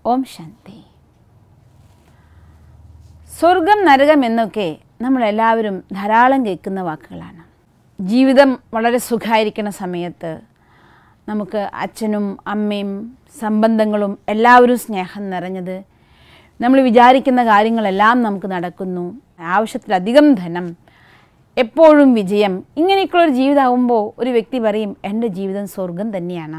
ഓം ശാന്തി സ്വർഗം നരകം എന്നൊക്കെ നമ്മളെല്ലാവരും ധാരാളം കേൾക്കുന്ന വാക്കുകളാണ് ജീവിതം വളരെ സുഖമായിരിക്കുന്ന സമയത്ത് നമുക്ക് അച്ഛനും അമ്മയും സംബന്ധങ്ങളും എല്ലാവരും സ്നേഹം നിറഞ്ഞത് നമ്മൾ വിചാരിക്കുന്ന കാര്യങ്ങളെല്ലാം നമുക്ക് നടക്കുന്നു ആവശ്യത്തിലധികം ധനം എപ്പോഴും വിജയം ഇങ്ങനെയൊക്കെയുള്ളൊരു ജീവിതമാകുമ്പോൾ ഒരു വ്യക്തി പറയും എൻ്റെ ജീവിതം സ്വർഗം തന്നെയാണ്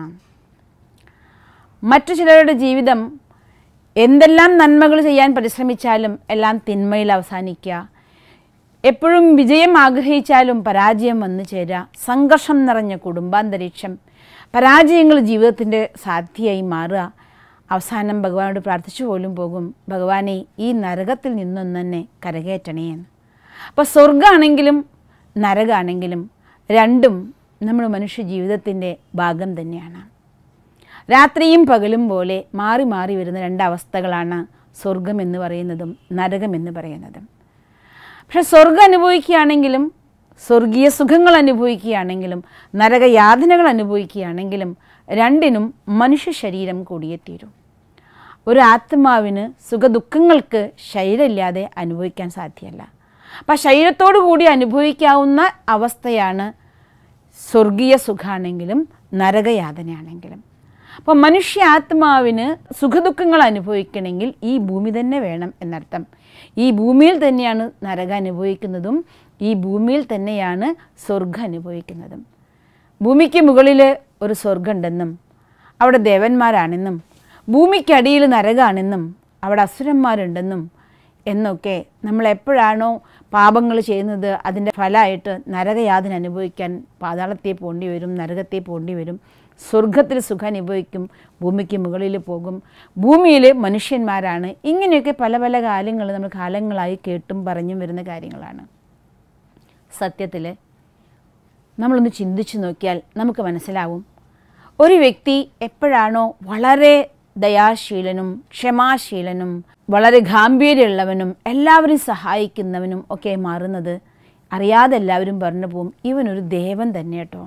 മറ്റു ചിലരുടെ ജീവിതം എന്തെല്ലാം നന്മകൾ ചെയ്യാൻ പരിശ്രമിച്ചാലും എല്ലാം തിന്മയിൽ അവസാനിക്കുക എപ്പോഴും വിജയം ആഗ്രഹിച്ചാലും പരാജയം വന്നു ചേരുക സംഘർഷം നിറഞ്ഞ കുടുംബാന്തരീക്ഷം പരാജയങ്ങൾ ജീവിതത്തിൻ്റെ സാധ്യയായി മാറുക അവസാനം ഭഗവാനോട് പ്രാർത്ഥിച്ചു പോലും പോകും ഭഗവാനെ ഈ നരകത്തിൽ നിന്നൊന്നു തന്നെ കരകയറ്റണേ എന്ന് അപ്പോൾ സ്വർഗമാണെങ്കിലും നരകമാണെങ്കിലും രണ്ടും നമ്മുടെ മനുഷ്യ ജീവിതത്തിൻ്റെ ഭാഗം തന്നെയാണ് രാത്രിയും പകലും പോലെ മാറി മാറി വരുന്ന രണ്ടവസ്ഥകളാണ് സ്വർഗം എന്ന് പറയുന്നതും നരകം എന്ന് പറയുന്നതും പക്ഷെ സ്വർഗം അനുഭവിക്കുകയാണെങ്കിലും സ്വർഗീയ സുഖങ്ങൾ അനുഭവിക്കുകയാണെങ്കിലും നരകയാതനകൾ അനുഭവിക്കുകയാണെങ്കിലും രണ്ടിനും മനുഷ്യ ശരീരം കൂടിയേ തീരൂ ഒരു ആത്മാവിന് സുഖദുഃഖങ്ങൾക്ക് ശരീരമില്ലാതെ അനുഭവിക്കാൻ സാധ്യമല്ല അപ്പം ശരീരത്തോടു കൂടി അനുഭവിക്കാവുന്ന അവസ്ഥയാണ് സ്വർഗീയ സുഖമാണെങ്കിലും നരകയാതനയാണെങ്കിലും അപ്പോൾ മനുഷ്യ ആത്മാവിന് സുഖദുഃഖങ്ങൾ അനുഭവിക്കണമെങ്കിൽ ഈ ഭൂമി തന്നെ വേണം എന്നർത്ഥം ഈ ഭൂമിയിൽ തന്നെയാണ് നരകം അനുഭവിക്കുന്നതും ഈ ഭൂമിയിൽ തന്നെയാണ് സ്വർഗം അനുഭവിക്കുന്നതും ഭൂമിക്ക് മുകളിൽ ഒരു സ്വർഗമുണ്ടെന്നും അവിടെ ദേവന്മാരാണെന്നും ഭൂമിക്കടിയിൽ നരകാണെന്നും അവിടെ അസുരന്മാരുണ്ടെന്നും എന്നൊക്കെ നമ്മൾ എപ്പോഴാണോ പാപങ്ങൾ ചെയ്യുന്നത് അതിൻ്റെ ഫലമായിട്ട് നരകയാതന അനുഭവിക്കാൻ പാതാളത്തെ പോണ്ടി വരും നരകത്തെ പോണ്ടി വരും സ്വർഗത്തിൽ സുഖം അനുഭവിക്കും ഭൂമിക്ക് മുകളിൽ പോകും ഭൂമിയിൽ മനുഷ്യന്മാരാണ് ഇങ്ങനെയൊക്കെ പല പല കാര്യങ്ങൾ നമ്മൾ കാലങ്ങളായി കേട്ടും പറഞ്ഞും വരുന്ന കാര്യങ്ങളാണ് സത്യത്തിൽ നമ്മളൊന്ന് ചിന്തിച്ചു നോക്കിയാൽ നമുക്ക് മനസ്സിലാവും ഒരു വ്യക്തി എപ്പോഴാണോ വളരെ ദയാശീലനും ക്ഷമാശീലനും വളരെ ഗാംഭീര്യമുള്ളവനും എല്ലാവരും സഹായിക്കുന്നവനും ഒക്കെ മാറുന്നത് അറിയാതെ എല്ലാവരും പറഞ്ഞു പോവും ഇവനൊരു ദേവൻ തന്നെ കേട്ടോ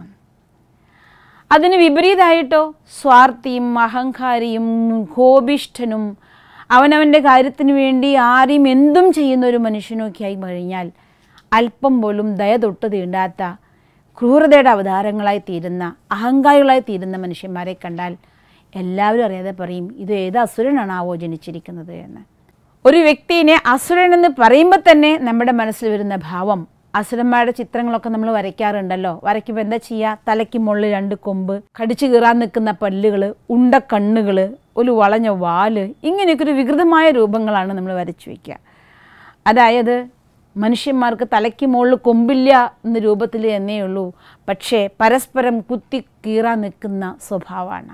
അതിന് വിപരീതമായിട്ടോ സ്വാർത്ഥിയും അഹങ്കാരിയും കോപിഷ്ഠനും അവനവൻ്റെ കാര്യത്തിന് വേണ്ടി ആരെയും എന്തും ചെയ്യുന്ന ഒരു മനുഷ്യനൊക്കെ ആയി കഴിഞ്ഞാൽ അല്പം പോലും ദയ തൊട്ട് തീണ്ടാത്ത ക്രൂരതയുടെ അവതാരങ്ങളായി തീരുന്ന അഹങ്കാരികളായി തീരുന്ന മനുഷ്യന്മാരെ കണ്ടാൽ എല്ലാവരും അറിയാതെ പറയും ഇത് ഏത് അസുരനാണാവോ ജനിച്ചിരിക്കുന്നത് എന്ന് ഒരു വ്യക്തിനെ അസുരൻ എന്ന് പറയുമ്പോൾ തന്നെ നമ്മുടെ മനസ്സിൽ വരുന്ന ഭാവം അസുരന്മാരുടെ ചിത്രങ്ങളൊക്കെ നമ്മൾ വരയ്ക്കാറുണ്ടല്ലോ വരയ്ക്കുമ്പോൾ എന്താ ചെയ്യുക തലയ്ക്ക് മുകളിൽ രണ്ട് കൊമ്പ് കടിച്ചു കീറാൻ നിൽക്കുന്ന പല്ലുകൾ ഉണ്ട കണ്ണുകൾ ഒരു വളഞ്ഞ വാല് ഇങ്ങനെയൊക്കെ ഒരു വികൃതമായ രൂപങ്ങളാണ് നമ്മൾ വരച്ചു വയ്ക്കുക അതായത് മനുഷ്യന്മാർക്ക് തലയ്ക്ക് മുകളിൽ കൊമ്പില്ല എന്ന രൂപത്തിൽ എന്നേ ഉള്ളൂ പക്ഷേ പരസ്പരം കുത്തി കീറാൻ നിൽക്കുന്ന സ്വഭാവമാണ്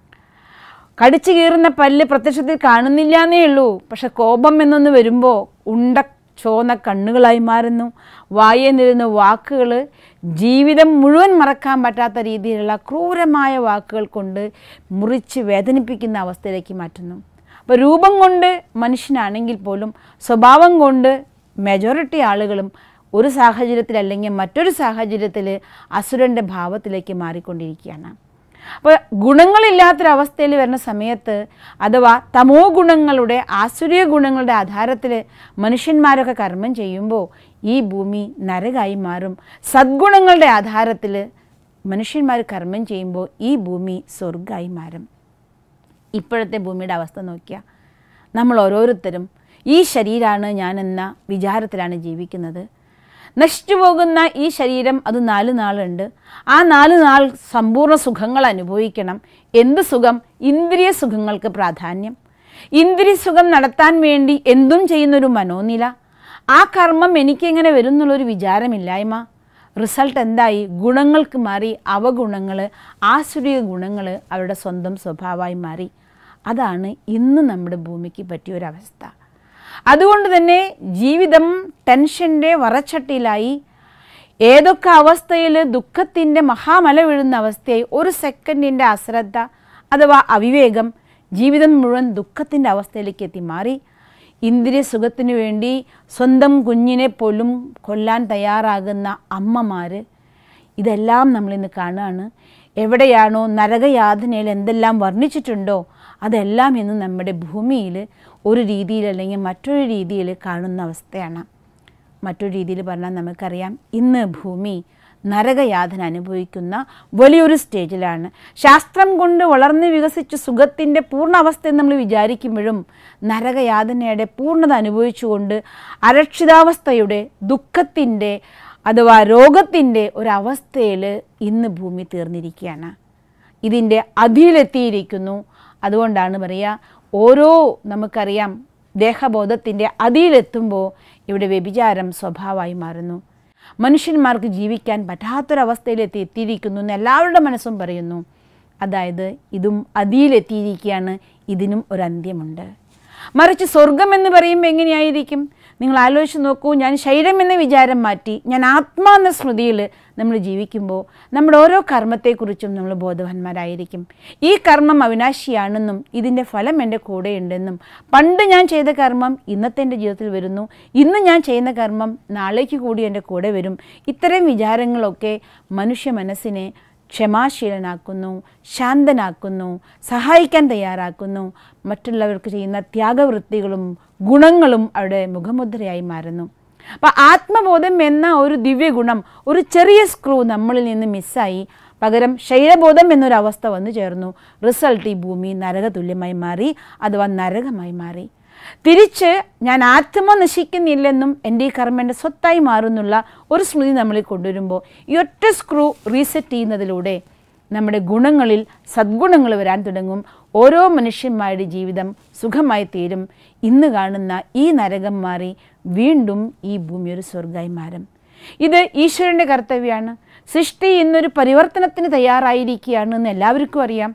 കടിച്ചു കീറുന്ന പല്ല് പ്രത്യക്ഷത്തിൽ കാണുന്നില്ല എന്നേ ഉള്ളൂ പക്ഷെ കോപം എന്നൊന്ന് വരുമ്പോൾ ഉണ്ട ചോന്ന കണ്ണുകളായി മാറുന്നു വായിൽ നിരുന്ന വാക്കുകൾ ജീവിതം മുഴുവൻ മറക്കാൻ പറ്റാത്ത രീതിയിലുള്ള ക്രൂരമായ വാക്കുകൾ കൊണ്ട് മുറിച്ച് വേദനിപ്പിക്കുന്ന അവസ്ഥയിലേക്ക് മാറ്റുന്നു അപ്പോൾ രൂപം കൊണ്ട് മനുഷ്യനാണെങ്കിൽ പോലും സ്വഭാവം കൊണ്ട് മെജോറിറ്റി ആളുകളും ഒരു സാഹചര്യത്തിൽ അല്ലെങ്കിൽ മറ്റൊരു സാഹചര്യത്തിൽ അസുരൻ്റെ ഭാവത്തിലേക്ക് മാറിക്കൊണ്ടിരിക്കുകയാണ് അപ്പോൾ ഗുണങ്ങളില്ലാത്തൊരവസ്ഥയിൽ വരുന്ന സമയത്ത് അഥവാ തമോ ഗുണങ്ങളുടെ ആസുരീയ ഗുണങ്ങളുടെ ആധാരത്തിൽ മനുഷ്യന്മാരൊക്കെ കർമ്മം ചെയ്യുമ്പോൾ ഈ ഭൂമി നരകായി മാറും സദ്ഗുണങ്ങളുടെ ആധാരത്തിൽ മനുഷ്യന്മാർ കർമ്മം ചെയ്യുമ്പോൾ ഈ ഭൂമി സ്വർഗമായി മാറും ഇപ്പോഴത്തെ ഭൂമിയുടെ അവസ്ഥ നോക്കിയാൽ നമ്മൾ ഓരോരുത്തരും ഈ ശരീരമാണ് ഞാനെന്ന വിചാരത്തിലാണ് ജീവിക്കുന്നത് നശിച്ചു പോകുന്ന ഈ ശരീരം അത് നാല് നാളുണ്ട് ആ നാല് നാൾ സമ്പൂർണ്ണ സുഖങ്ങൾ അനുഭവിക്കണം എന്ത് സുഖം ഇന്ദ്രിയ സുഖങ്ങൾക്ക് പ്രാധാന്യം ഇന്ദ്രിയ സുഖം നടത്താൻ വേണ്ടി എന്തും ചെയ്യുന്നൊരു മനോനില ആ കർമ്മം എനിക്കെങ്ങനെ വരും എന്നുള്ളൊരു വിചാരമില്ലായ്മ റിസൾട്ട് എന്തായി ഗുണങ്ങൾക്ക് മാറി അവഗുണങ്ങൾ ആസുരിക ഗുണങ്ങൾ അവരുടെ സ്വന്തം സ്വഭാവമായി മാറി അതാണ് ഇന്ന് നമ്മുടെ ഭൂമിക്ക് പറ്റിയൊരവസ്ഥ അതുകൊണ്ട് തന്നെ ജീവിതം ടെൻഷൻ്റെ വറച്ചട്ടിയിലായി ഏതൊക്കെ അവസ്ഥയിൽ ദുഃഖത്തിൻ്റെ മഹാമല വീഴുന്ന അവസ്ഥയായി ഒരു സെക്കൻഡിൻ്റെ അശ്രദ്ധ അഥവാ അവിവേകം ജീവിതം മുഴുവൻ ദുഃഖത്തിൻ്റെ അവസ്ഥയിലേക്ക് എത്തി മാറി ഇന്ദ്രിയ സുഖത്തിനു വേണ്ടി സ്വന്തം കുഞ്ഞിനെ പോലും കൊല്ലാൻ തയ്യാറാകുന്ന അമ്മമാർ ഇതെല്ലാം നമ്മളിന്ന് കാണുകയാണ് എവിടെയാണോ നരകയാതനയിൽ എന്തെല്ലാം വർണ്ണിച്ചിട്ടുണ്ടോ അതെല്ലാം ഇന്ന് നമ്മുടെ ഭൂമിയിൽ ഒരു രീതിയിൽ അല്ലെങ്കിൽ മറ്റൊരു രീതിയിൽ കാണുന്ന അവസ്ഥയാണ് മറ്റൊരു രീതിയിൽ പറഞ്ഞാൽ നമുക്കറിയാം ഇന്ന് ഭൂമി നരകയാതന അനുഭവിക്കുന്ന വലിയൊരു സ്റ്റേജിലാണ് ശാസ്ത്രം കൊണ്ട് വളർന്ന് വികസിച്ച സുഖത്തിൻ്റെ പൂർണ്ണ അവസ്ഥ നമ്മൾ വിചാരിക്കുമ്പോഴും നരകയാതനയുടെ പൂർണ്ണത അനുഭവിച്ചുകൊണ്ട് അരക്ഷിതാവസ്ഥയുടെ ദുഃഖത്തിൻ്റെ അഥവാ രോഗത്തിൻ്റെ ഒരവസ്ഥയിൽ ഇന്ന് ഭൂമി തീർന്നിരിക്കുകയാണ് ഇതിൻ്റെ അതിലെത്തിയിരിക്കുന്നു അതുകൊണ്ടാണ് പറയുക ഓരോ നമുക്കറിയാം ദേഹബോധത്തിൻ്റെ അതിലെത്തുമ്പോൾ ഇവിടെ വ്യഭിചാരം സ്വഭാവമായി മാറുന്നു മനുഷ്യന്മാർക്ക് ജീവിക്കാൻ പറ്റാത്തൊരവസ്ഥയിലെത്തി എത്തിയിരിക്കുന്നു എന്ന് എല്ലാവരുടെ മനസ്സും പറയുന്നു അതായത് ഇതും അതിയിലെത്തിയിരിക്കുകയാണ് ഇതിനും ഒരു അന്ത്യമുണ്ട് മറിച്ച് സ്വർഗം എന്ന് പറയുമ്പോൾ എങ്ങനെയായിരിക്കും നിങ്ങൾ ആലോചിച്ച് നോക്കൂ ഞാൻ ശൈലം എന്ന വിചാരം മാറ്റി ഞാൻ ആത്മാ എന്ന സ്മൃതിയിൽ നമ്മൾ ജീവിക്കുമ്പോൾ നമ്മുടെ ഓരോ കർമ്മത്തെക്കുറിച്ചും നമ്മൾ ബോധവാന്മാരായിരിക്കും ഈ കർമ്മം അവിനാശിയാണെന്നും ഇതിൻ്റെ ഫലം എൻ്റെ കൂടെയുണ്ടെന്നും പണ്ട് ഞാൻ ചെയ്ത കർമ്മം ഇന്നത്തെ എൻ്റെ ജീവിതത്തിൽ വരുന്നു ഇന്ന് ഞാൻ ചെയ്യുന്ന കർമ്മം നാളേക്ക് കൂടി എൻ്റെ കൂടെ വരും ഇത്തരം വിചാരങ്ങളൊക്കെ മനുഷ്യ മനസ്സിനെ ക്ഷമാശീലനാക്കുന്നു ശാന്തനാക്കുന്നു സഹായിക്കാൻ തയ്യാറാക്കുന്നു മറ്റുള്ളവർക്ക് ചെയ്യുന്ന ത്യാഗവൃത്തികളും ഗുണങ്ങളും അവിടെ മുഖമുദ്രയായി മാറുന്നു അപ്പം ആത്മബോധം എന്ന ഒരു ദിവ്യഗുണം ഒരു ചെറിയ സ്ക്രൂ നമ്മളിൽ നിന്ന് മിസ്സായി പകരം ശൈലബോധം എന്നൊരവസ്ഥ വന്നു ചേർന്നു റിസൾട്ട് ഈ ഭൂമി നരകതുല്യമായി മാറി അഥവാ നരകമായി മാറി തിരിച്ച് ഞാൻ ആത്മ നശിക്കുന്നില്ലെന്നും എൻ്റെ ഈ കർമ്മ എൻ്റെ സ്വത്തായി മാറുന്നുള്ള ഒരു സ്മൃതി നമ്മളിൽ കൊണ്ടുവരുമ്പോൾ ഈ ഒറ്റ സ്ക്രൂ റീസെറ്റ് ചെയ്യുന്നതിലൂടെ നമ്മുടെ ഗുണങ്ങളിൽ സദ്ഗുണങ്ങൾ വരാൻ തുടങ്ങും ഓരോ മനുഷ്യന്മാരുടെ ജീവിതം സുഖമായി തീരും ഇന്ന് കാണുന്ന ഈ നരകം മാറി വീണ്ടും ഈ ഭൂമി ഒരു സ്വർഗമായി മാറും ഇത് ഈശ്വരൻ്റെ കർത്തവ്യമാണ് സൃഷ്ടി ഇന്നൊരു പരിവർത്തനത്തിന് തയ്യാറായിരിക്കുകയാണ് എന്ന് എല്ലാവർക്കും അറിയാം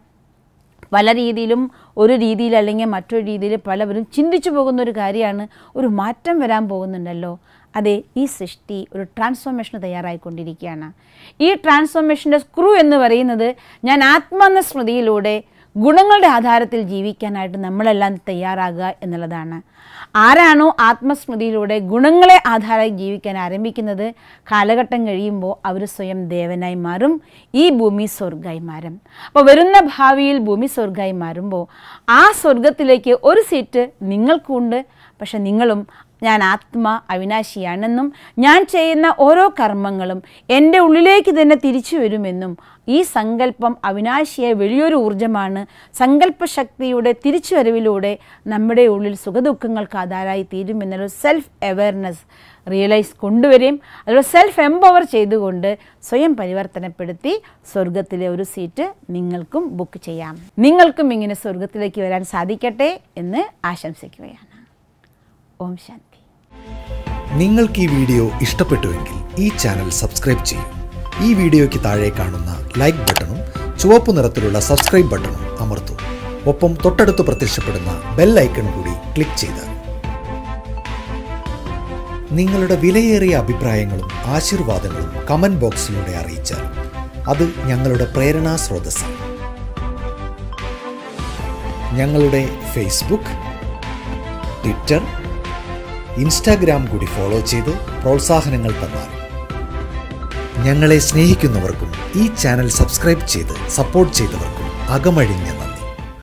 പല രീതിയിലും ഒരു രീതിയിൽ അല്ലെങ്കിൽ മറ്റൊരു രീതിയിൽ പലവരും ചിന്തിച്ചു പോകുന്ന ഒരു കാര്യമാണ് ഒരു മാറ്റം വരാൻ പോകുന്നുണ്ടല്ലോ അതെ ഈ സൃഷ്ടി ഒരു ട്രാൻസ്ഫോർമേഷന് തയ്യാറായിക്കൊണ്ടിരിക്കുകയാണ് ഈ ട്രാൻസ്ഫോർമേഷൻ്റെ സ്ക്രൂ എന്ന് പറയുന്നത് ഞാൻ ആത്മാന്ന സ്മൃതിയിലൂടെ ഗുണങ്ങളുടെ ആധാരത്തിൽ ജീവിക്കാനായിട്ട് നമ്മളെല്ലാം തയ്യാറാകുക എന്നുള്ളതാണ് ആരാണോ ആത്മസ്മൃതിയിലൂടെ ഗുണങ്ങളെ ആധാരമായി ജീവിക്കാൻ ആരംഭിക്കുന്നത് കാലഘട്ടം കഴിയുമ്പോൾ അവർ സ്വയം ദേവനായി മാറും ഈ ഭൂമി സ്വർഗമായി മാറും അപ്പോൾ വരുന്ന ഭാവിയിൽ ഭൂമി സ്വർഗമായി മാറുമ്പോൾ ആ സ്വർഗത്തിലേക്ക് ഒരു സീറ്റ് നിങ്ങൾക്കുണ്ട് പക്ഷെ നിങ്ങളും ഞാൻ ആത്മ അവിനാശിയാണെന്നും ഞാൻ ചെയ്യുന്ന ഓരോ കർമ്മങ്ങളും എൻ്റെ ഉള്ളിലേക്ക് തന്നെ തിരിച്ചു വരുമെന്നും ഈ സങ്കല്പം അവിനാശിയായ വലിയൊരു ഊർജ്ജമാണ് സങ്കല്പശക്തിയുടെ തിരിച്ചുവരവിലൂടെ നമ്മുടെ ഉള്ളിൽ സുഖദുഃഖങ്ങൾക്ക് ആധാരമായി തീരുമെന്നൊരു സെൽഫ് അവയർനെസ് റിയലൈസ് കൊണ്ടുവരികയും അതുപോലെ സെൽഫ് എംപവർ ചെയ്തുകൊണ്ട് സ്വയം പരിവർത്തനപ്പെടുത്തി സ്വർഗത്തിലെ ഒരു സീറ്റ് നിങ്ങൾക്കും ബുക്ക് ചെയ്യാം നിങ്ങൾക്കും ഇങ്ങനെ സ്വർഗത്തിലേക്ക് വരാൻ സാധിക്കട്ടെ എന്ന് ആശംസിക്കുകയാണ് ഓം ശാന്തി നിങ്ങൾക്ക് ഈ വീഡിയോ ഇഷ്ടപ്പെട്ടുവെങ്കിൽ ഈ ചാനൽ സബ്സ്ക്രൈബ് ചെയ്യൂ ഈ വീഡിയോയ്ക്ക് താഴെ കാണുന്ന ലൈക്ക് ബട്ടണും ചുവപ്പ് നിറത്തിലുള്ള സബ്സ്ക്രൈബ് ബട്ടണും അമർത്തൂ ഒപ്പം തൊട്ടടുത്ത് പ്രത്യക്ഷപ്പെടുന്ന ബെൽ ഐക്കൺ കൂടി ക്ലിക്ക് ചെയ്താൽ നിങ്ങളുടെ വിലയേറിയ അഭിപ്രായങ്ങളും ആശീർവാദങ്ങളും കമന്റ് ബോക്സിലൂടെ അറിയിച്ചാൽ അത് ഞങ്ങളുടെ പ്രേരണാ സ്രോതസ്സാണ് ഞങ്ങളുടെ ഫേസ്ബുക്ക് ട്വിറ്റർ ഇൻസ്റ്റാഗ്രാം കൂടി ഫോളോ ചെയ്ത് പ്രോത്സാഹനങ്ങൾ തന്നാൽ ഞങ്ങളെ സ്നേഹിക്കുന്നവർക്കും ഈ ചാനൽ സബ്സ്ക്രൈബ് ചെയ്ത് സപ്പോർട്ട് ചെയ്തവർക്കും അകമഴിഞ്ഞ നന്ദി